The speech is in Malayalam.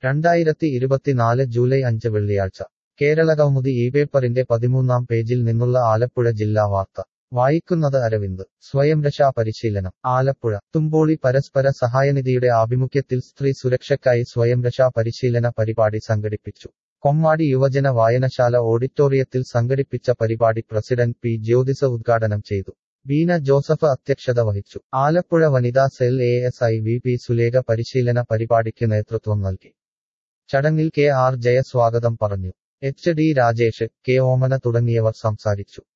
രണ്ടായിരത്തി ഇരുപത്തിനാല് ജൂലൈ അഞ്ച് വെള്ളിയാഴ്ച കേരളകൗമുദി ഈ പേപ്പറിന്റെ പതിമൂന്നാം പേജിൽ നിന്നുള്ള ആലപ്പുഴ ജില്ലാ വാർത്ത വായിക്കുന്നത് അരവിന്ദ് സ്വയംരക്ഷാ പരിശീലനം ആലപ്പുഴ തുമ്പോളി പരസ്പര സഹായനിധിയുടെ ആഭിമുഖ്യത്തിൽ സ്ത്രീ സുരക്ഷയ്ക്കായി സ്വയംരക്ഷാ പരിശീലന പരിപാടി സംഘടിപ്പിച്ചു കൊമ്മാടി യുവജന വായനശാല ഓഡിറ്റോറിയത്തിൽ സംഘടിപ്പിച്ച പരിപാടി പ്രസിഡന്റ് പി ജ്യോതിസ ഉദ്ഘാടനം ചെയ്തു ബീന ജോസഫ് അധ്യക്ഷത വഹിച്ചു ആലപ്പുഴ വനിതാ cell A S I V P Sulekha പരിശീലന പരിപാടിക്ക് നേതൃത്വം നൽകി ചടങ്ങിൽ കെ ആർ ജയ സ്വാഗതം പറഞ്ഞു H D Rajesh K Omana തുടങ്ങിയവർ സംസാരിച്ചു